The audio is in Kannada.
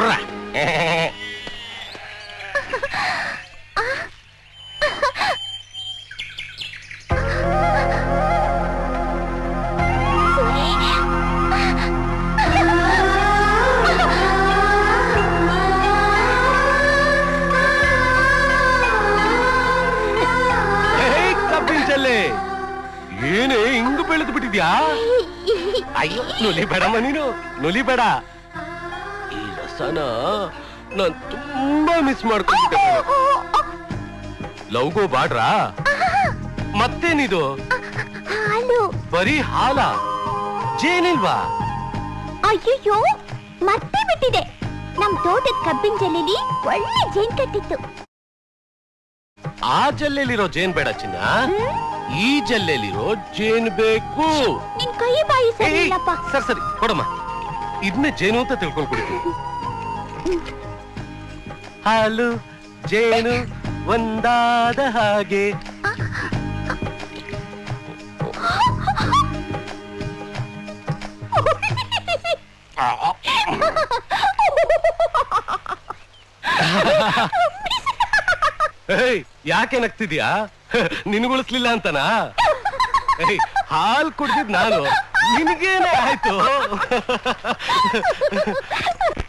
ಗುರ್ರ ಏಯ್, ಕಬ್ಬಿನ ಚೆಲ್ಲೆ ಏನೇ ಹಿಂಗ್ ಬೆಳೆದು ಬಿಟ್ಟಿದ್ಯಾ ಅಯ್ಯೋ ನುಲಿ ಬೇಡಮ್ಮ ನೀನು ನುಲಿ ಬೇಡ ಈ ರಸನ ನಾನ್ ತುಂಬಾ ಮಿಸ್ ಮಾಡ್ಕೊಂಡ್ಬಿಟ್ಟೆ ಲವ್ಗೋ ಬಾಡ್ರಾ ಮತ್ತೇನಿದು ಹಾಲು ಬರೀ ಹಾಲ ಜೇನಿಲ್ವಾ ಅಯ್ಯಯ್ಯೋ ಮತ್ತೆ ಬಿಟ್ಟಿದೆ ನಮ್ ತೋಟದ ಕಬ್ಬಿನ ಜಲ್ಲೆಲಿ ಒಳ್ಳೆ ಜೇನ್ ಕಟ್ಟಿತ್ತು ಆ ಜಲ್ಲೆಲಿರೋ ಜೇನ್ ಬೇಡ ಚಿನ್ನ ಈ ಜಲ್ಲೆಲಿರೋ ಜೇನ್ ಬೇಕು ನಿನ್ ಕೈ ಬಾಯಿ ಸರಿ ಏಯ್, ಇಲ್ಲಪ್ಪ ಸರಿ ಸರಿ ಕೊಡಮ್ಮ ಇದನ್ನೇ ಜೇನು ಅಂತ ತಿಳ್ಕೊಂಡು ಕುಡಿತೀನಿ ಹಾಲು ಜೇನು ಒಂದಾದ ಹಾಗೆ ಏಯ್ ಯಾಕೆ ನಗ್ತಿದ್ಯಾ ನಿನ್ಗುಳಿಸ್ಲಿಲ್ಲ ಅಂತನಾ ಏಯ್ ಹಾಲ್ ಕುಡ್ದಿದ್ ನಾನು ನಿನಗೇನೆ ಆಯ್ತು